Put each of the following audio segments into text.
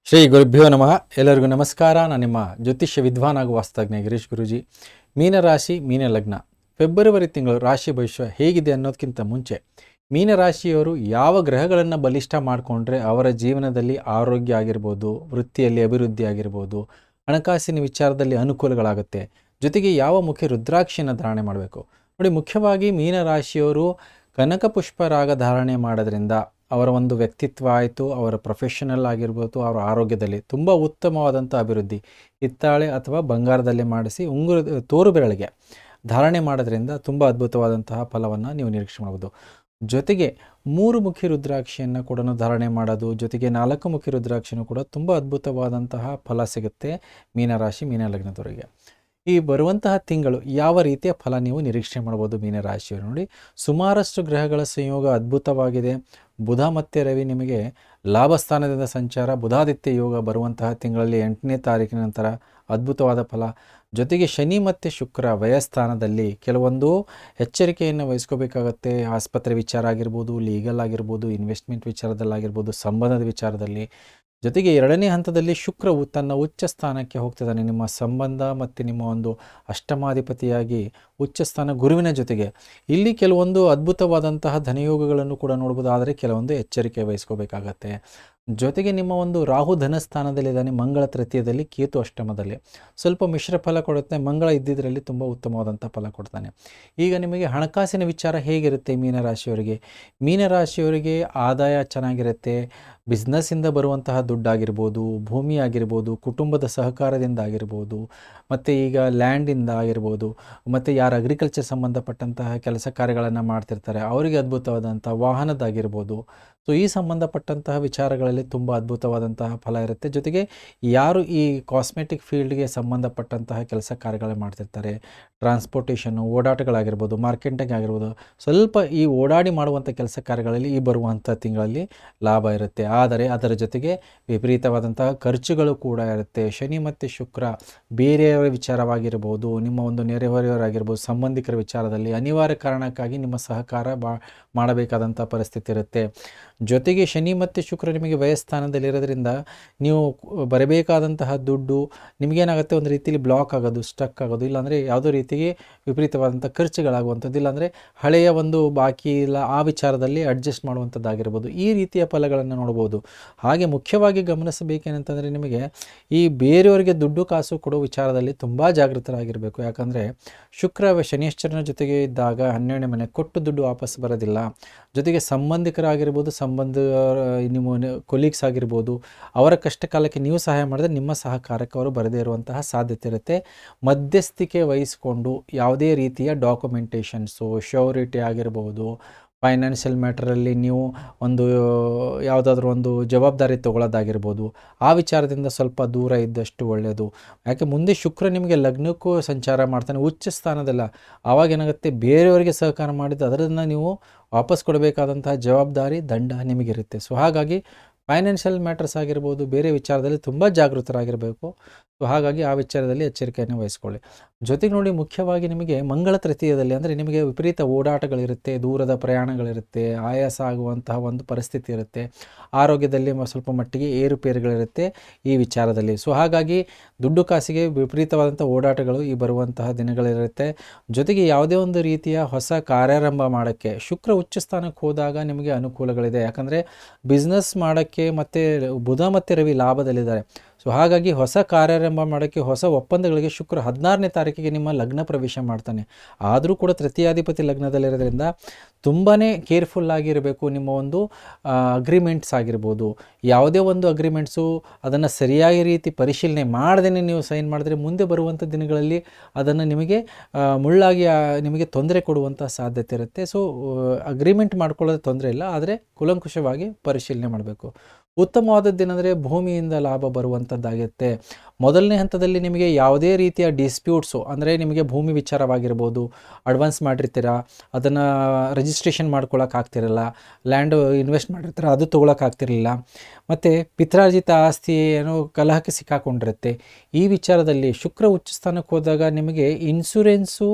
ಶ್ರೀ ಗುರುಭ್ಯೋ ನಮಃ ಎಲ್ಲರಿಗೂ ನಮಸ್ಕಾರ ನಾನು ನಿಮ್ಮ ಜ್ಯೋತಿಷ್ಯ ವಿದ್ವಾನ್ ಹಾಗೂ ವಾಸ್ತಜ್ಞ ಗಿರೀಶ್ ಗುರುಜಿ ಮೀನರಾಶಿ ಮೀನ ಲಗ್ನ ಫೆಬ್ರವರಿ ತಿಂಗಳು ರಾಶಿ ಭವಿಷ್ಯ ಹೇಗಿದೆ ಅನ್ನೋದಕ್ಕಿಂತ ಮುಂಚೆ ಮೀನರಾಶಿಯವರು ಯಾವ ಗ್ರಹಗಳನ್ನು ಬಲಿಷ್ಠ ಮಾಡಿಕೊಂಡ್ರೆ ಅವರ ಜೀವನದಲ್ಲಿ ಆರೋಗ್ಯ ಆಗಿರ್ಬೋದು ವೃತ್ತಿಯಲ್ಲಿ ಅಭಿವೃದ್ಧಿ ಆಗಿರ್ಬೋದು ಹಣಕಾಸಿನ ವಿಚಾರದಲ್ಲಿ ಅನುಕೂಲಗಳಾಗುತ್ತೆ ಜೊತೆಗೆ ಯಾವ ಮುಖ್ಯ ರುದ್ರಾಕ್ಷಿಯನ್ನು ಧಾರಣೆ ಮಾಡಬೇಕು ನೋಡಿ ಮುಖ್ಯವಾಗಿ ಮೀನರಾಶಿಯವರು ಕನಕ ಪುಷ್ಪರಾಗ ಧಾರಣೆ ಮಾಡೋದ್ರಿಂದ ಅವರ ಒಂದು ವ್ಯಕ್ತಿತ್ವ ಆಯಿತು ಅವರ ಪ್ರೊಫೆಷನಲ್ ಆಗಿರ್ಬೋದು ಅವರ ಆರೋಗ್ಯದಲ್ಲಿ ತುಂಬ ಉತ್ತಮವಾದಂಥ ಅಭಿವೃದ್ಧಿ ಹಿತ್ತಾಳೆ ಅಥವಾ ಬಂಗಾರದಲ್ಲಿ ಮಾಡಿಸಿ ಉಂಗುರ ತೋರು ಬೆರಳಿಗೆ ಧಾರಣೆ ಮಾಡೋದ್ರಿಂದ ತುಂಬ ಅದ್ಭುತವಾದಂತಹ ಫಲವನ್ನು ನೀವು ನಿರೀಕ್ಷೆ ಮಾಡ್ಬೋದು ಜೊತೆಗೆ ಮೂರು ಮುಖಿ ರುದ್ರಾಕ್ಷಿಯನ್ನು ಕೂಡ ಧಾರಣೆ ಮಾಡೋದು ಜೊತೆಗೆ ನಾಲ್ಕು ಮುಖಿ ರುದ್ರಾಕ್ಷಿನೂ ಕೂಡ ತುಂಬ ಅದ್ಭುತವಾದಂತಹ ಫಲ ಸಿಗುತ್ತೆ ಮೀನರಾಶಿ ಮೀನ ಲಗ್ನದವರಿಗೆ ಈ ಬರುವಂತಹ ತಿಂಗಳು ಯಾವ ರೀತಿಯ ಫಲ ನೀವು ನಿರೀಕ್ಷೆ ಮಾಡ್ಬೋದು ಮೀನರಾಶಿಯವರು ನೋಡಿ ಸುಮಾರಷ್ಟು ಗ್ರಹಗಳ ಸಂಯೋಗ ಅದ್ಭುತವಾಗಿದೆ ಬುಧ ಮತ್ತು ರವಿ ನಿಮಗೆ ಲಾಭ ಸ್ಥಾನದಿಂದ ಸಂಚಾರ ಬುಧಾದಿತ್ಯ ಯೋಗ ಬರುವಂತಹ ತಿಂಗಳಲ್ಲಿ ಎಂಟನೇ ತಾರೀಕಿನ ನಂತರ ಅದ್ಭುತವಾದ ಫಲ ಜೊತೆಗೆ ಶನಿ ಮತ್ತು ಶುಕ್ರ ವಯಸ್ಥಾನದಲ್ಲಿ ಕೆಲವೊಂದು ಎಚ್ಚರಿಕೆಯನ್ನು ವಹಿಸ್ಕೋಬೇಕಾಗತ್ತೆ ಆಸ್ಪತ್ರೆ ವಿಚಾರ ಆಗಿರ್ಬೋದು ಲೀಗಲ್ ಆಗಿರ್ಬೋದು ಇನ್ವೆಸ್ಟ್ಮೆಂಟ್ ವಿಚಾರದಲ್ಲಾಗಿರ್ಬೋದು ಸಂಬಂಧದ ವಿಚಾರದಲ್ಲಿ ಜೊತೆಗೆ ಎರಡನೇ ಹಂತದಲ್ಲಿ ಶುಕ್ರವು ತನ್ನ ಉಚ್ಚ ಸ್ಥಾನಕ್ಕೆ ಹೋಗ್ತಿದ್ದಾನೆ ನಿಮ್ಮ ಸಂಬಂಧ ಮತ್ತು ನಿಮ್ಮ ಒಂದು ಅಷ್ಟಮಾಧಿಪತಿಯಾಗಿ ಉಚ್ಚ ಸ್ಥಾನ ಗುರುವಿನ ಜೊತೆಗೆ ಇಲ್ಲಿ ಕೆಲವೊಂದು ಅದ್ಭುತವಾದಂತಹ ಧನಯೋಗಗಳನ್ನು ಕೂಡ ನೋಡ್ಬೋದು ಆದರೆ ಕೆಲವೊಂದು ಎಚ್ಚರಿಕೆ ವಹಿಸ್ಕೋಬೇಕಾಗತ್ತೆ ಜೊತೆಗೆ ನಿಮ್ಮ ಒಂದು ರಾಹು ಧನಸ್ಥಾನದಲ್ಲಿದ್ದಾನೆ ಮಂಗಳ ತೃತೀಯದಲ್ಲಿ ಕೇತು ಅಷ್ಟಮದಲ್ಲಿ ಸ್ವಲ್ಪ ಮಿಶ್ರ ಫಲ ಕೊಡುತ್ತೆ ಮಂಗಳ ಇದ್ದಿದ್ದರಲ್ಲಿ ತುಂಬ ಉತ್ತಮವಾದಂಥ ಫಲ ಕೊಡ್ತಾನೆ ಈಗ ನಿಮಗೆ ಹಣಕಾಸಿನ ವಿಚಾರ ಹೇಗಿರುತ್ತೆ ಮೀನರಾಶಿಯವರಿಗೆ ಮೀನರಾಶಿಯವರಿಗೆ ಆದಾಯ ಚೆನ್ನಾಗಿರುತ್ತೆ ಬಿಸ್ನೆಸ್ಸಿಂದ ಬರುವಂತಹ ದುಡ್ಡಾಗಿರ್ಬೋದು ಭೂಮಿ ಆಗಿರ್ಬೋದು ಕುಟುಂಬದ ಸಹಕಾರದಿಂದ ಆಗಿರ್ಬೋದು ಮತ್ತು ಈಗ ಲ್ಯಾಂಡಿಂದ ಆಗಿರ್ಬೋದು ಮತ್ತು ಯಾರು ಅಗ್ರಿಕಲ್ಚರ್ ಸಂಬಂಧಪಟ್ಟಂತಹ ಕೆಲಸ ಕಾರ್ಯಗಳನ್ನು ಮಾಡ್ತಿರ್ತಾರೆ ಅವರಿಗೆ ಅದ್ಭುತವಾದಂಥ ವಾಹನದಾಗಿರ್ಬೋದು ಸೊ ಈ ಸಂಬಂಧಪಟ್ಟಂತಹ ವಿಚಾರಗಳಲ್ಲಿ ತುಂಬ ಅದ್ಭುತವಾದಂತಹ ಫಲ ಇರುತ್ತೆ ಜೊತೆಗೆ ಯಾರು ಈ ಕಾಸ್ಮೆಟಿಕ್ ಫೀಲ್ಡ್ಗೆ ಸಂಬಂಧಪಟ್ಟಂತಹ ಕೆಲಸ ಕಾರ್ಯಗಳನ್ನು ಮಾಡ್ತಿರ್ತಾರೆ ಟ್ರಾನ್ಸ್ಪೋರ್ಟೇಷನ್ನು ಓಡಾಟಗಳಾಗಿರ್ಬೋದು ಮಾರ್ಕೆಟಿಂಗ್ ಆಗಿರ್ಬೋದು ಸ್ವಲ್ಪ ಈ ಓಡಾಡಿ ಮಾಡುವಂಥ ಕೆಲಸ ಕಾರ್ಯಗಳಲ್ಲಿ ಈ ಬರುವಂಥ ತಿಂಗಳಲ್ಲಿ ಲಾಭ ಇರುತ್ತೆ ಆದರೆ ಅದರ ಜೊತೆಗೆ ವಿಪರೀತವಾದಂತಹ ಖರ್ಚುಗಳು ಕೂಡ ಇರುತ್ತೆ ಶನಿ ಮತ್ತು ಶುಕ್ರ ಬೇರೆಯವರ ವಿಚಾರವಾಗಿರ್ಬೋದು ನಿಮ್ಮ ಒಂದು ನೆರೆಹೊರೆಯವರಾಗಿರ್ಬೋದು ಸಂಬಂಧಿಕರ ವಿಚಾರದಲ್ಲಿ ಅನಿವಾರ್ಯ ಕಾರಣಕ್ಕಾಗಿ ನಿಮ್ಮ ಸಹಕಾರ ಬಾ ಮಾಡಬೇಕಾದಂಥ ಪರಿಸ್ಥಿತಿ ಇರುತ್ತೆ ಜೊತೆಗೆ ಶನಿ ಮತ್ತು ಶುಕ್ರ ನಿಮಗೆ ವಯಸ್ಥಾನದಲ್ಲಿರೋದ್ರಿಂದ ನೀವು ಬರಬೇಕಾದಂತಹ ದುಡ್ಡು ನಿಮಗೇನಾಗುತ್ತೆ ಒಂದು ರೀತಿಯಲ್ಲಿ ಬ್ಲಾಕ್ ಆಗೋದು ಸ್ಟಕ್ ಆಗೋದು ಇಲ್ಲಾಂದರೆ ಯಾವುದೋ ರೀತಿಗೆ ವಿಪರೀತವಾದಂಥ ಖರ್ಚುಗಳಾಗುವಂಥದ್ದು ಇಲ್ಲಾಂದರೆ ಹಳೆಯ ಒಂದು ಬಾಕಿ ಇಲ್ಲ ಆ ವಿಚಾರದಲ್ಲಿ ಅಡ್ಜಸ್ಟ್ ಮಾಡುವಂಥದ್ದಾಗಿರ್ಬೋದು ಈ ರೀತಿಯ ಫಲಗಳನ್ನು ನೋಡ್ಬೋದು ಹಾಗೆ ಮುಖ್ಯವಾಗಿ ಗಮನಿಸಬೇಕೇನಂತಂದರೆ ನಿಮಗೆ ಈ ಬೇರೆಯವರಿಗೆ ದುಡ್ಡು ಕಾಸು ಕೊಡೋ ವಿಚಾರದಲ್ಲಿ ತುಂಬ ಜಾಗೃತರಾಗಿರಬೇಕು ಯಾಕಂದರೆ ಶುಕ್ರ ಶನಿಶ್ಚರನ ಜೊತೆಗೆ ಇದ್ದಾಗ ಹನ್ನೆರಡನೇ ಮನೆ ಕೊಟ್ಟು ದುಡ್ಡು ವಾಪಸ್ ಬರೋದಿಲ್ಲ ಜೊತೆಗೆ ಸಂಬಂಧಿಕರಾಗಿರ್ಬೋದು ಸಂಬಂಧ ನಿಮ್ಮ ಕೊಲೀಗ್ಸ್ ಆಗಿರ್ಬೋದು ಅವರ ಕಷ್ಟ ಕಾಲಕ್ಕೆ ನೀವು ಸಹಾಯ ಮಾಡಿದ್ರೆ ನಿಮ್ಮ ಸಹಕಾರಕ್ಕೆ ಅವರು ಬರದೇ ಇರುವಂತಹ ಸಾಧ್ಯತೆ ಇರುತ್ತೆ ಮಧ್ಯಸ್ಥಿಕೆ ವಹಿಸಿಕೊಂಡು ಯಾವುದೇ ರೀತಿಯ ಡಾಕ್ಯುಮೆಂಟೇಷನ್ಸು ಶ್ಯೂರಿಟಿ ಆಗಿರ್ಬೋದು ಫೈನಾನ್ಷಿಯಲ್ ಮ್ಯಾಟ್ರಲ್ಲಿ ನೀವು ಒಂದು ಯಾವುದಾದ್ರೂ ಒಂದು ಜವಾಬ್ದಾರಿ ತೊಗೊಳ್ಳೋದಾಗಿರ್ಬೋದು ಆ ವಿಚಾರದಿಂದ ಸ್ವಲ್ಪ ದೂರ ಇದ್ದಷ್ಟು ಒಳ್ಳೆಯದು ಯಾಕೆ ಮುಂದೆ ಶುಕ್ರ ನಿಮಗೆ ಲಗ್ನಕ್ಕೂ ಸಂಚಾರ ಮಾಡ್ತಾನೆ ಉಚ್ಚ ಸ್ಥಾನದಲ್ಲ ಆವಾಗ ಏನಾಗುತ್ತೆ ಬೇರೆಯವರಿಗೆ ಸಹಕಾರ ಮಾಡಿದ್ದು ಅದನ್ನು ನೀವು ವಾಪಸ್ ಕೊಡಬೇಕಾದಂತಹ ಜವಾಬ್ದಾರಿ ದಂಡ ನಿಮಗಿರುತ್ತೆ ಸೊ ಹಾಗಾಗಿ ಫೈನಾನ್ಷಿಯಲ್ ಮ್ಯಾಟರ್ಸ್ ಆಗಿರ್ಬೋದು ಬೇರೆ ವಿಚಾರದಲ್ಲಿ ತುಂಬ ಜಾಗೃತರಾಗಿರಬೇಕು ಸೊ ಹಾಗಾಗಿ ಆ ವಿಚಾರದಲ್ಲಿ ಎಚ್ಚರಿಕೆಯನ್ನು ವಹಿಸ್ಕೊಳ್ಳಿ ಜೊತೆಗೆ ನೋಡಿ ಮುಖ್ಯವಾಗಿ ನಿಮಗೆ ಮಂಗಳ ತೃತೀಯದಲ್ಲಿ ಅಂದರೆ ನಿಮಗೆ ವಿಪರೀತ ಓಡಾಟಗಳಿರುತ್ತೆ ದೂರದ ಪ್ರಯಾಣಗಳಿರುತ್ತೆ ಆಯಾಸ ಆಗುವಂತಹ ಒಂದು ಪರಿಸ್ಥಿತಿ ಇರುತ್ತೆ ಆರೋಗ್ಯದಲ್ಲಿ ಮ- ಸ್ವಲ್ಪ ಮಟ್ಟಿಗೆ ಏರುಪೇರುಗಳಿರುತ್ತೆ ಈ ವಿಚಾರದಲ್ಲಿ ಸೊ ಹಾಗಾಗಿ ದುಡ್ಡು ಕಾಸಿಗೆ ವಿಪರೀತವಾದಂಥ ಓಡಾಟಗಳು ಈ ಬರುವಂತಹ ದಿನಗಳಿರುತ್ತೆ ಜೊತೆಗೆ ಯಾವುದೇ ಒಂದು ರೀತಿಯ ಹೊಸ ಕಾರ್ಯಾರಂಭ ಮಾಡೋಕ್ಕೆ ಶುಕ್ರ ಉಚ್ಚ ಸ್ಥಾನಕ್ಕೆ ಹೋದಾಗ ನಿಮಗೆ ಅನುಕೂಲಗಳಿದೆ ಯಾಕಂದರೆ ಬಿಸ್ನೆಸ್ ಮಾಡೋಕ್ಕೆ ಮತ್ತು ಬುಧ ಮತ್ತು ರವಿ ಲಾಭದಲ್ಲಿದ್ದಾರೆ ಸೊ ಹಾಗಾಗಿ ಹೊಸ ಕಾರ್ಯಾರಂಭ ಮಾಡೋಕ್ಕೆ ಹೊಸ ಒಪ್ಪಂದಗಳಿಗೆ ಶುಕ್ರ ಹದಿನಾರನೇ ತಾರೀಕಿಗೆ ನಿಮ್ಮ ಲಗ್ನ ಪ್ರವೇಶ ಮಾಡ್ತಾನೆ ಆದರೂ ಕೂಡ ತೃತೀಯಾಧಿಪತಿ ಲಗ್ನದಲ್ಲಿರೋದ್ರಿಂದ ತುಂಬಾ ಕೇರ್ಫುಲ್ ಆಗಿರಬೇಕು ನಿಮ್ಮ ಒಂದು ಅಗ್ರಿಮೆಂಟ್ಸ್ ಆಗಿರ್ಬೋದು ಯಾವುದೇ ಒಂದು ಅಗ್ರಿಮೆಂಟ್ಸು ಅದನ್ನು ಸರಿಯಾಗಿ ರೀತಿ ಪರಿಶೀಲನೆ ಮಾಡದೇ ನೀವು ಸೈನ್ ಮಾಡಿದ್ರೆ ಮುಂದೆ ಬರುವಂಥ ದಿನಗಳಲ್ಲಿ ಅದನ್ನು ನಿಮಗೆ ಆ, ಮುಳ್ಳಾಗಿ ಆ, ನಿಮಗೆ ತೊಂದರೆ ಕೊಡುವಂಥ ಸಾಧ್ಯತೆ ಇರುತ್ತೆ ಸೊ ಅಗ್ರಿಮೆಂಟ್ ಮಾಡ್ಕೊಳ್ಳೋದು ತೊಂದರೆ ಇಲ್ಲ ಆದರೆ ಕುಲಂಕುಷವಾಗಿ ಪರಿಶೀಲನೆ ಮಾಡಬೇಕು ಉತ್ತಮವಾದದ್ದೇನೆಂದರೆ ಭೂಮಿಯಿಂದ ಲಾಭ ಬರುವಂಥದ್ದಾಗಿರುತ್ತೆ ಮೊದಲನೇ ಹಂತದಲ್ಲಿ ನಿಮಗೆ ಯಾವುದೇ ರೀತಿಯ ಡಿಸ್ಪ್ಯೂಟ್ಸು ಅಂದರೆ ನಿಮಗೆ ಭೂಮಿ ವಿಚಾರವಾಗಿರ್ಬೋದು ಅಡ್ವಾನ್ಸ್ ಮಾಡಿರ್ತೀರ ಅದನ್ನು ರಿಜಿಸ್ಟ್ರೇಷನ್ ಮಾಡ್ಕೊಳ್ಳೋಕ್ಕಾಗ್ತಿರಲ್ಲ ಲ್ಯಾಂಡ್ ಇನ್ವೆಸ್ಟ್ ಮಾಡಿರ್ತೀರ ಅದು ತೊಗೊಳಕ್ಕಾಗ್ತಿರಲಿಲ್ಲ ಮತ್ತು ಪಿತ್ರಾರ್ಜಿತ ಆಸ್ತಿ ಏನೋ ಕಲಹಕ್ಕೆ ಸಿಕ್ಕಾಕೊಂಡಿರುತ್ತೆ ಈ ವಿಚಾರದಲ್ಲಿ ಶುಕ್ರ ಉಚ್ಚ ಸ್ಥಾನಕ್ಕೆ ಹೋದಾಗ ನಿಮಗೆ ಇನ್ಶೂರೆನ್ಸು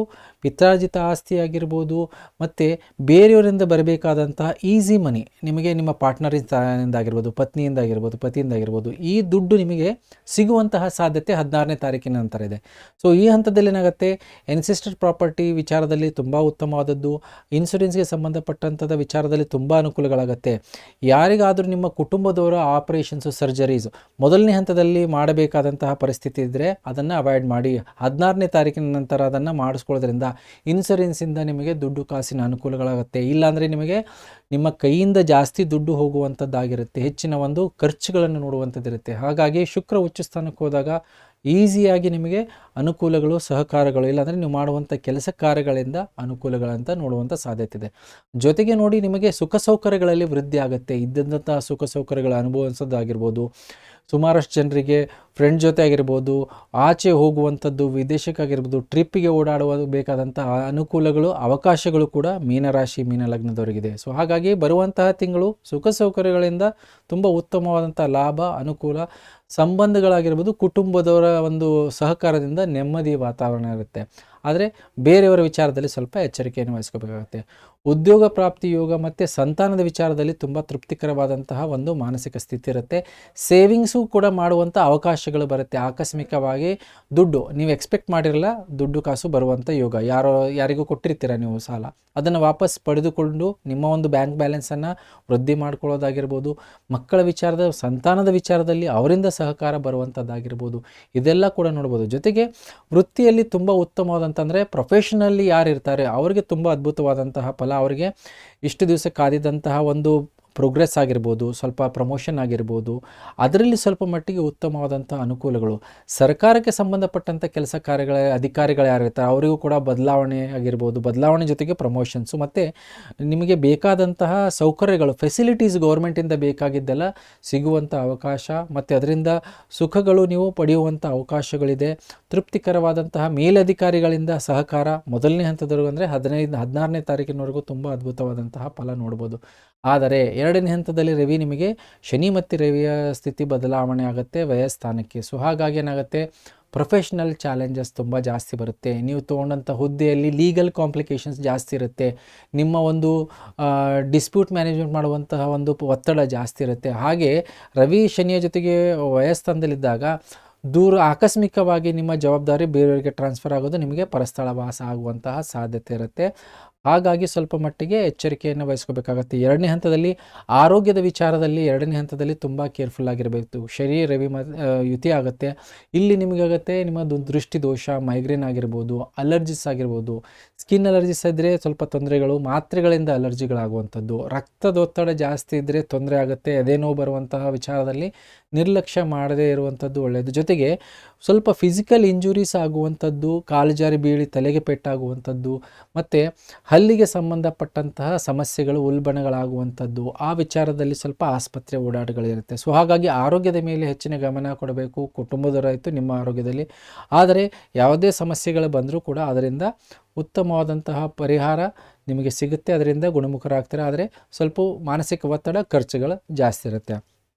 ಪಿತ್ರಾರ್ಜಿತ ಆಸ್ತಿ ಆಗಿರ್ಬೋದು ಮತ್ತು ಬೇರೆಯವರಿಂದ ಬರಬೇಕಾದಂತಹ ಈಸಿ ಮನಿ ನಿಮಗೆ ನಿಮ್ಮ ಪಾರ್ಟ್ನರಿಂದ ಆಗಿರ್ಬೋದು ಪತ್ನಿಯಿಂದ ಆಗಿರ್ಬೋದು ಪತಿಯಿಂದ ಆಗಿರ್ಬೋದು ಈ ದುಡ್ಡು ನಿಮಗೆ ಸಿಗುವಂತಹ ಸಾಧ್ಯತೆ ಹದಿನಾರನೇ ತಾರೀಕಿನ ನಂತರ ಇದೆ ಸೊ ಈ ಹಂತದಲ್ಲಿ ಏನಾಗುತ್ತೆ ಎನ್ಸಿಸ್ಟರ್ ಪ್ರಾಪರ್ಟಿ ವಿಚಾರದಲ್ಲಿ ತುಂಬ ಉತ್ತಮವಾದದ್ದು ಇನ್ಶೂರೆನ್ಸ್ಗೆ ಸಂಬಂಧಪಟ್ಟಂಥದ್ದು ವಿಚಾರದಲ್ಲಿ ತುಂಬ ಅನುಕೂಲಗಳಾಗುತ್ತೆ ಯಾರಿಗಾದರೂ ನಿಮ್ಮ ಕುಟುಂಬದವರ ಆಪರೇಷನ್ಸು ಸರ್ಜರೀಸ್ ಮೊದಲನೇ ಹಂತದಲ್ಲಿ ಮಾಡಬೇಕಾದಂತಹ ಪರಿಸ್ಥಿತಿ ಇದ್ದರೆ ಅದನ್ನು ಅವಾಯ್ಡ್ ಮಾಡಿ ಹದಿನಾರನೇ ತಾರೀಕಿನ ನಂತರ ಅದನ್ನು ಮಾಡಿಸ್ಕೊಳ್ಳೋದ್ರಿಂದ ಇನ್ಸೂರೆನ್ಸಿಂದ ನಿಮಗೆ ದುಡ್ಡು ಕಾಸಿನ ಅನುಕೂಲಗಳಾಗುತ್ತೆ ಇಲ್ಲಾಂದರೆ ನಿಮಗೆ ನಿಮ್ಮ ಕೈಯಿಂದ ಜಾಸ್ತಿ ದುಡ್ಡು ಹೋಗುವಂಥದ್ದಾಗಿರುತ್ತೆ ಹೆಚ್ಚಿನ ಒಂದು ಖರ್ಚುಗಳನ್ನು ನೋಡುವಂಥದ್ದಿರುತ್ತೆ ಹಾಗಾಗಿ ಶುಕ್ರ ಉಚ್ಚ ಸ್ಥಾನಕ್ಕೆ ಹೋದಾಗ ಈಸಿಯಾಗಿ ನಿಮಗೆ ಅನುಕೂಲಗಳು ಸಹಕಾರಗಳು ಇಲ್ಲಾಂದರೆ ನೀವು ಮಾಡುವಂಥ ಕೆಲಸ ಕಾರ್ಯಗಳಿಂದ ಅನುಕೂಲಗಳಂತ ನೋಡುವಂಥ ಸಾಧ್ಯತೆ ಇದೆ ಜೊತೆಗೆ ನೋಡಿ ನಿಮಗೆ ಸುಖ ಸೌಕರ್ಯಗಳಲ್ಲಿ ವೃದ್ಧಿ ಆಗುತ್ತೆ ಇದ್ದಂಥ ಸುಖ ಸೌಕರ್ಯಗಳ ಅನುಭವಿಸೋದಾಗಿರ್ಬೋದು ಸುಮಾರಷ್ಟು ಜನರಿಗೆ ಫ್ರೆಂಡ್ ಜೊತೆ ಆಗಿರ್ಬೋದು ಆಚೆ ಹೋಗುವಂಥದ್ದು ವಿದೇಶಕ್ಕಾಗಿರ್ಬೋದು ಟ್ರಿಪ್ಪಿಗೆ ಓಡಾಡುವ ಬೇಕಾದಂತಹ ಅನುಕೂಲಗಳು ಅವಕಾಶಗಳು ಕೂಡ ಮೀನರಾಶಿ ಮೀನ ಲಗ್ನದವರಿಗಿದೆ ಸೊ ಹಾಗಾಗಿ ಬರುವಂತಹ ತಿಂಗಳು ಸುಖ ಸೌಕರ್ಯಗಳಿಂದ ತುಂಬ ಉತ್ತಮವಾದಂಥ ಲಾಭ ಅನುಕೂಲ ಸಂಬಂಧಗಳಾಗಿರ್ಬೋದು ಕುಟುಂಬದವರ ಒಂದು ಸಹಕಾರದಿಂದ ನೆಮ್ಮದಿ ವಾತಾವರಣ ಇರುತ್ತೆ ಆದರೆ ಬೇರೆಯವರ ವಿಚಾರದಲ್ಲಿ ಸ್ವಲ್ಪ ಎಚ್ಚರಿಕೆಯನ್ನು ವಹಿಸ್ಕೋಬೇಕಾಗುತ್ತೆ ಉದ್ಯೋಗ ಪ್ರಾಪ್ತಿ ಯೋಗ ಮತ್ತು ಸಂತಾನದ ವಿಚಾರದಲ್ಲಿ ತುಂಬ ತೃಪ್ತಿಕರವಾದಂತಹ ಒಂದು ಮಾನಸಿಕ ಸ್ಥಿತಿ ಇರುತ್ತೆ ಸೇವಿಂಗ್ಸು ಕೂಡ ಮಾಡುವಂಥ ಅವಕಾಶಗಳು ಬರುತ್ತೆ ಆಕಸ್ಮಿಕವಾಗಿ ದುಡ್ಡು ನೀವು ಎಕ್ಸ್ಪೆಕ್ಟ್ ಮಾಡಿರಲ್ಲ ದುಡ್ಡು ಕಾಸು ಬರುವಂಥ ಯೋಗ ಯಾರೋ ಯಾರಿಗೂ ಕೊಟ್ಟಿರ್ತೀರ ನೀವು ಸಾಲ ಅದನ್ನು ವಾಪಸ್ ಪಡೆದುಕೊಂಡು ನಿಮ್ಮ ಒಂದು ಬ್ಯಾಂಕ್ ಬ್ಯಾಲೆನ್ಸನ್ನು ವೃದ್ಧಿ ಮಾಡ್ಕೊಳ್ಳೋದಾಗಿರ್ಬೋದು ಮಕ್ಕಳ ವಿಚಾರದ ಸಂತಾನದ ವಿಚಾರದಲ್ಲಿ ಅವರಿಂದ ಸಹಕಾರ ಬರುವಂಥದ್ದಾಗಿರ್ಬೋದು ಇದೆಲ್ಲ ಕೂಡ ನೋಡ್ಬೋದು ಜೊತೆಗೆ ವೃತ್ತಿಯಲ್ಲಿ ತುಂಬ ಉತ್ತಮವಾದಂತಂದರೆ ಪ್ರೊಫೆಷನಲ್ಲಿ ಯಾರು ಇರ್ತಾರೆ ಅವರಿಗೆ ತುಂಬ ಅದ್ಭುತವಾದಂತಹ ಫಲ ಅವರಿಗೆ ಇಷ್ಟು ದಿವಸ ಕಾದಿದಂತಹ ಒಂದು ಪ್ರೋಗ್ರೆಸ್ ಆಗಿರ್ಬೋದು ಸ್ವಲ್ಪ ಪ್ರಮೋಷನ್ ಆಗಿರ್ಬೋದು ಅದರಲ್ಲಿ ಸ್ವಲ್ಪ ಮಟ್ಟಿಗೆ ಉತ್ತಮವಾದಂಥ ಅನುಕೂಲಗಳು ಸರ್ಕಾರಕ್ಕೆ ಸಂಬಂಧಪಟ್ಟಂಥ ಕೆಲಸ ಕಾರ್ಯಗಳ ಅಧಿಕಾರಿಗಳು ಯಾರಿರ್ತಾರೆ ಅವರಿಗೂ ಕೂಡ ಬದಲಾವಣೆ ಆಗಿರ್ಬೋದು ಬದಲಾವಣೆ ಜೊತೆಗೆ ಪ್ರಮೋಷನ್ಸು ಮತ್ತು ನಿಮಗೆ ಬೇಕಾದಂತಹ ಸೌಕರ್ಯಗಳು ಫೆಸಿಲಿಟೀಸ್ ಗೌರ್ಮೆಂಟಿಂದ ಬೇಕಾಗಿದ್ದೆಲ್ಲ ಸಿಗುವಂಥ ಅವಕಾಶ ಮತ್ತು ಅದರಿಂದ ಸುಖಗಳು ನೀವು ಪಡೆಯುವಂಥ ಅವಕಾಶಗಳಿದೆ ತೃಪ್ತಿಕರವಾದಂತಹ ಮೇಲಧಿಕಾರಿಗಳಿಂದ ಸಹಕಾರ ಮೊದಲನೇ ಹಂತದವರೆಗೂ ಅಂದರೆ ಹದಿನೈದು ಹದಿನಾರನೇ ತಾರೀಕಿನವರೆಗೂ ತುಂಬ ಅದ್ಭುತವಾದಂತಹ ಫಲ ನೋಡ್ಬೋದು ಆದರೆ ಎರಡನೇ ಹಂತದಲ್ಲಿ ರವಿ ನಿಮಗೆ ಶನಿ ಮತ್ತು ರವಿಯ ಸ್ಥಿತಿ ಬದಲಾವಣೆ ಆಗುತ್ತೆ ವಯಸ್ಥಾನಕ್ಕೆ ಸೊ ಹಾಗಾಗಿ ಏನಾಗುತ್ತೆ ಪ್ರೊಫೆಷ್ನಲ್ ಚಾಲೆಂಜಸ್ ತುಂಬ ಜಾಸ್ತಿ ಬರುತ್ತೆ ನೀವು ತೊಗೊಂಡಂಥ ಹುದ್ದೆಯಲ್ಲಿ ಲೀಗಲ್ ಕಾಂಪ್ಲಿಕೇಶನ್ಸ್ ಜಾಸ್ತಿ ಇರುತ್ತೆ ನಿಮ್ಮ ಒಂದು ಡಿಸ್ಪ್ಯೂಟ್ ಮ್ಯಾನೇಜ್ಮೆಂಟ್ ಮಾಡುವಂತಹ ಒಂದು ಒತ್ತಡ ಜಾಸ್ತಿ ಇರುತ್ತೆ ಹಾಗೆ ರವಿ ಶನಿಯ ಜೊತೆಗೆ ವಯಸ್ಥಾನದಲ್ಲಿದ್ದಾಗ ದೂರ ಆಕಸ್ಮಿಕವಾಗಿ ನಿಮ್ಮ ಜವಾಬ್ದಾರಿ ಬೇರೆಯವರಿಗೆ ಟ್ರಾನ್ಸ್ಫರ್ ಆಗೋದು ನಿಮಗೆ ಪರಸ್ಥಳ ವಾಸ ಆಗುವಂತಹ ಸಾಧ್ಯತೆ ಇರುತ್ತೆ ಹಾಗಾಗಿ ಸ್ವಲ್ಪ ಮಟ್ಟಿಗೆ ಎಚ್ಚರಿಕೆಯನ್ನು ವಹಿಸ್ಕೋಬೇಕಾಗತ್ತೆ ಎರಡನೇ ಹಂತದಲ್ಲಿ ಆರೋಗ್ಯದ ವಿಚಾರದಲ್ಲಿ ಎರಡನೇ ಹಂತದಲ್ಲಿ ತುಂಬ ಕೇರ್ಫುಲ್ ಆಗಿರಬೇಕು ಶರೀರ ರವಿ ಮ ಆ, ಯುತಿ ಆಗುತ್ತೆ ಇಲ್ಲಿ ನಿಮಗಾಗತ್ತೆ ನಿಮ್ಮದು ದೃಷ್ಟಿ ದೋಷ ಮೈಗ್ರೇನ್ ಆಗಿರ್ಬೋದು ಅಲರ್ಜಿಸ್ ಆಗಿರ್ಬೋದು ಸ್ಕಿನ್ ಅಲರ್ಜಿಸ್ ಇದ್ದರೆ ಸ್ವಲ್ಪ ತೊಂದರೆಗಳು ಮಾತ್ರೆಗಳಿಂದ ಅಲರ್ಜಿಗಳಾಗುವಂಥದ್ದು ರಕ್ತದೊತ್ತಡ ಜಾಸ್ತಿ ಇದ್ದರೆ ತೊಂದರೆ ಆಗುತ್ತೆ ಎದೆ ನೋವು ಬರುವಂತಹ ವಿಚಾರದಲ್ಲಿ ನಿರ್ಲಕ್ಷ್ಯ ಮಾಡದೇ ಇರುವಂಥದ್ದು ಒಳ್ಳೆಯದು ಜೊತೆಗೆ ಸ್ವಲ್ಪ ಫಿಸಿಕಲ್ ಇಂಜುರೀಸ್ ಆಗುವಂಥದ್ದು ಕಾಲು ಜಾರಿ ಬೀಳಿ ತಲೆಗೆ ಪೆಟ್ಟಾಗುವಂಥದ್ದು ಮತ್ತು ಹಲ್ಲಿಗೆ ಸಂಬಂಧಪಟ್ಟಂತಹ ಸಮಸ್ಯೆಗಳು ಉಲ್ಬಣಗಳಾಗುವಂಥದ್ದು ಆ ವಿಚಾರದಲ್ಲಿ ಸ್ವಲ್ಪ ಆಸ್ಪತ್ರೆ ಓಡಾಟಗಳಿರುತ್ತೆ ಸೊ ಹಾಗಾಗಿ ಆರೋಗ್ಯದ ಮೇಲೆ ಹೆಚ್ಚಿನ ಗಮನ ಕೊಡಬೇಕು ಕುಟುಂಬದವರಾಯಿತು ನಿಮ್ಮ ಆರೋಗ್ಯದಲ್ಲಿ ಆದರೆ ಯಾವುದೇ ಸಮಸ್ಯೆಗಳು ಬಂದರೂ ಕೂಡ ಅದರಿಂದ ಉತ್ತಮವಾದಂತಹ ಪರಿಹಾರ ನಿಮಗೆ ಸಿಗುತ್ತೆ ಅದರಿಂದ ಗುಣಮುಖರಾಗ್ತಾರೆ ಆದರೆ ಸ್ವಲ್ಪ ಮಾನಸಿಕ ಒತ್ತಡ ಖರ್ಚುಗಳು ಜಾಸ್ತಿ ಇರುತ್ತೆ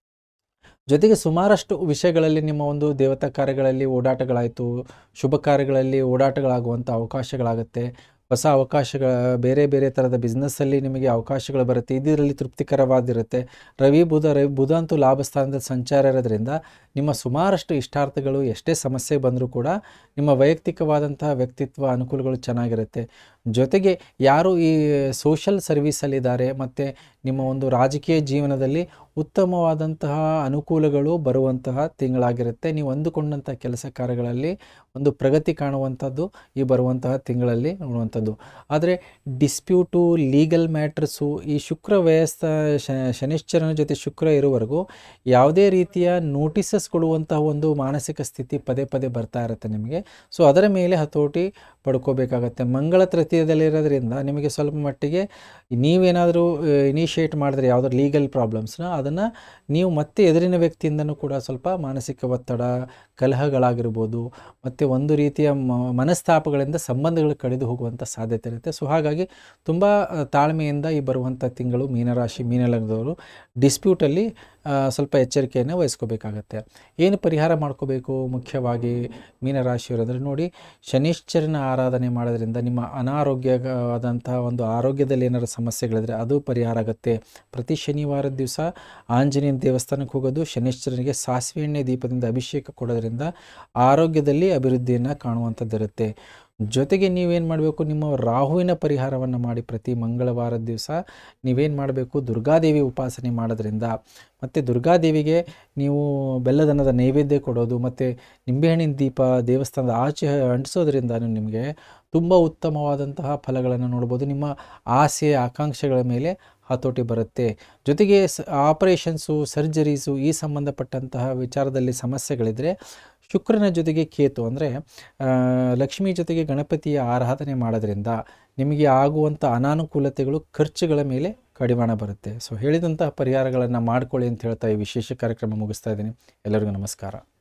ಜೊತೆಗೆ ಸುಮಾರಷ್ಟು ವಿಷಯಗಳಲ್ಲಿ ನಿಮ್ಮ ಒಂದು ದೇವತಾ ಕಾರ್ಯಗಳಲ್ಲಿ ಓಡಾಟಗಳಾಯಿತು ಶುಭ ಕಾರ್ಯಗಳಲ್ಲಿ ಓಡಾಟಗಳಾಗುವಂಥ ಅವಕಾಶಗಳಾಗುತ್ತೆ ಹೊಸ ಅವಕಾಶಗಳ ಬೇರೆ ಬೇರೆ ಥರದ ಬಿಸ್ನೆಸ್ಸಲ್ಲಿ ನಿಮಗೆ ಅವಕಾಶಗಳು ಬರುತ್ತೆ ಇದರಲ್ಲಿ ತೃಪ್ತಿಕರವಾದಿರುತ್ತೆ ರವಿ ಬುಧ ರವಿ ಬುಧ ಅಂತೂ ಲಾಭ ಸ್ಥಾನದ ಸಂಚಾರ ಇರೋದ್ರಿಂದ ನಿಮ್ಮ ಸುಮಾರಷ್ಟು ಇಷ್ಟಾರ್ಥಗಳು ಎಷ್ಟೇ ಸಮಸ್ಯೆ ಬಂದರೂ ಕೂಡ ನಿಮ್ಮ ವೈಯಕ್ತಿಕವಾದಂತಹ ವ್ಯಕ್ತಿತ್ವ ಅನುಕೂಲಗಳು ಚೆನ್ನಾಗಿರುತ್ತೆ ಜೊತೆಗೆ ಯಾರು ಈ ಸೋಷಲ್ ಸರ್ವೀಸಲ್ಲಿದ್ದಾರೆ ಮತ್ತು ನಿಮ್ಮ ಒಂದು ರಾಜಕೀಯ ಜೀವನದಲ್ಲಿ ಉತ್ತಮವಾದಂತಹ ಅನುಕೂಲಗಳು ಬರುವಂತಹ ತಿಂಗಳಾಗಿರುತ್ತೆ ನೀವು ಅಂದುಕೊಂಡಂಥ ಕೆಲಸ ಕಾರ್ಯಗಳಲ್ಲಿ ಒಂದು ಪ್ರಗತಿ ಕಾಣುವಂಥದ್ದು ಈ ಬರುವಂತಹ ತಿಂಗಳಲ್ಲಿ ನೋಡುವಂಥದ್ದು ಆದರೆ ಡಿಸ್ಪ್ಯೂಟು ಲೀಗಲ್ ಮ್ಯಾಟ್ರಸ್ಸು ಈ ಶುಕ್ರ ವ್ಯಸ್ಥ ಶ- ಶನಿಶ್ಚರನ ಜೊತೆ ಶುಕ್ರ ಇರುವವರೆಗೂ ಯಾವುದೇ ರೀತಿಯ ನೋಟಿಸಸ್ ಕೊಡುವಂತಹ ಒಂದು ಮಾನಸಿಕ ಸ್ಥಿತಿ ಪದೇ ಪದೇ ಬರ್ತಾ ಇರುತ್ತೆ ನಿಮಗೆ ಸೊ ಅದರ ಮೇಲೆ ಹತೋಟಿ ಪಡ್ಕೋಬೇಕಾಗತ್ತೆ ಮಂಗಳ ತೃತೀಯದಲ್ಲಿರೋದ್ರಿಂದ ನಿಮಗೆ ಸ್ವಲ್ಪ ಮಟ್ಟಿಗೆ ನೀವೇನಾದರೂ ಇನಿಷಿಯೇಟ್ ಮಾಡಿದ್ರೆ ಯಾವುದಾದ್ರು ಲೀಗಲ್ ಪ್ರಾಬ್ಲಮ್ಸ್ನ ಅದನ್ನು ನೀವು ಮತ್ತೆ ಎದುರಿನ ವ್ಯಕ್ತಿಯಿಂದನೂ ಕೂಡ ಸ್ವಲ್ಪ ಮಾನಸಿಕ ಒತ್ತಡ ಕಲಹಗಳಾಗಿರ್ಬೋದು ಮತ್ತು ಒಂದು ರೀತಿಯ ಮ- ಮನಸ್ತಾಪಗಳಿಂದ ಸಂಬಂಧಗಳು ಕಡಿದು ಹೋಗುವಂಥ ಸಾಧ್ಯತೆ ಇರುತ್ತೆ ಸೊ ಹಾಗಾಗಿ ತುಂಬ ಆ, ತಾಳ್ಮೆಯಿಂದ ಈ ಬರುವಂಥ ತಿಂಗಳು ಮೀನರಾಶಿ ಮೀನಲಗ್ನದವರು ಡಿಸ್ಪ್ಯೂಟಲ್ಲಿ ಆ, ಸ್ವಲ್ಪ ಎಚ್ಚರಿಕೆಯನ್ನು ವಹಿಸ್ಕೋಬೇಕಾಗತ್ತೆ ಏನು ಪರಿಹಾರ ಮಾಡ್ಕೋಬೇಕು ಮುಖ್ಯವಾಗಿ ಮೀನರಾಶಿಯವರು ಅಂದರೆ ನೋಡಿ ಶನಿಶ್ಚರನ ಆರಾಧನೆ ಮಾಡೋದ್ರಿಂದ ನಿಮ್ಮ ಅನಾರೋಗ್ಯವಾದಂತಹ ಒಂದು ಆರೋಗ್ಯದಲ್ಲಿ ಏನಾದ್ರು ಸಮಸ್ಯೆಗಳಿದ್ರೆ ಅದು ಪರಿಹಾರ ಆಗುತ್ತೆ ಪ್ರತಿ ಶನಿವಾರದ ದಿವಸ ಆಂಜನೇಯನ ದೇವಸ್ಥಾನಕ್ಕೆ ಹೋಗೋದು ಶನಿಶ್ಚರನಿಗೆ ಸಾಸಿವೆ ಎಣ್ಣೆ ದೀಪದಿಂದ ಅಭಿಷೇಕ ಕೊಡೋದ್ರಿಂದ ಆರೋಗ್ಯದಲ್ಲಿ ಅಭಿವೃದ್ಧಿಯನ್ನು ಕಾಣುವಂಥದ್ದಿರುತ್ತೆ ಜೊತೆಗೆ ನೀವೇನು ಮಾಡಬೇಕು ನಿಮ್ಮ ರಾಹುವಿನ ಪರಿಹಾರವನ್ನು ಮಾಡಿ ಪ್ರತಿ ಮಂಗಳವಾರದ ದಿವಸ ನೀವೇನು ಮಾಡಬೇಕು ದುರ್ಗಾದೇವಿ ಉಪಾಸನೆ ಮಾಡೋದ್ರಿಂದ ಮತ್ತು ದುರ್ಗಾದೇವಿಗೆ ನೀವು ಬೆಲ್ಲದನ್ನದ ನೈವೇದ್ಯ ಕೊಡೋದು ಮತ್ತು ನಿಂಬೆಹಣ್ಣಿನ ದೀಪ ದೇವಸ್ಥಾನದ ಆಚೆ ಅಂಟಿಸೋದ್ರಿಂದ ನಿಮಗೆ ತುಂಬ ಉತ್ತಮವಾದಂತಹ ಫಲಗಳನ್ನು ನೋಡ್ಬೋದು ನಿಮ್ಮ ಆಸೆ ಆಕಾಂಕ್ಷೆಗಳ ಮೇಲೆ ಹತೋಟಿ ಬರುತ್ತೆ ಜೊತೆಗೆ ಸ ಆಪರೇಷನ್ಸು ಸರ್ಜರೀಸು ಈ ಸಂಬಂಧಪಟ್ಟಂತಹ ವಿಚಾರದಲ್ಲಿ ಸಮಸ್ಯೆಗಳಿದ್ದರೆ ಶುಕ್ರನ ಜೊತೆಗೆ ಕೇತು ಅಂದರೆ ಲಕ್ಷ್ಮಿ ಜೊತೆಗೆ ಗಣಪತಿಯ ಆರಾಧನೆ ಮಾಡೋದ್ರಿಂದ ನಿಮಗೆ ಆಗುವಂಥ ಅನಾನುಕೂಲತೆಗಳು ಖರ್ಚುಗಳ ಮೇಲೆ ಕಡಿವಾಣ ಬರುತ್ತೆ ಸೊ ಹೇಳಿದಂತಹ ಪರಿಹಾರಗಳನ್ನು ಮಾಡ್ಕೊಳ್ಳಿ ಅಂತ ಹೇಳ್ತಾ ಈ ವಿಶೇಷ ಕಾರ್ಯಕ್ರಮ ಮುಗಿಸ್ತಾ ಇದ್ದೀನಿ ಎಲ್ಲರಿಗೂ ನಮಸ್ಕಾರ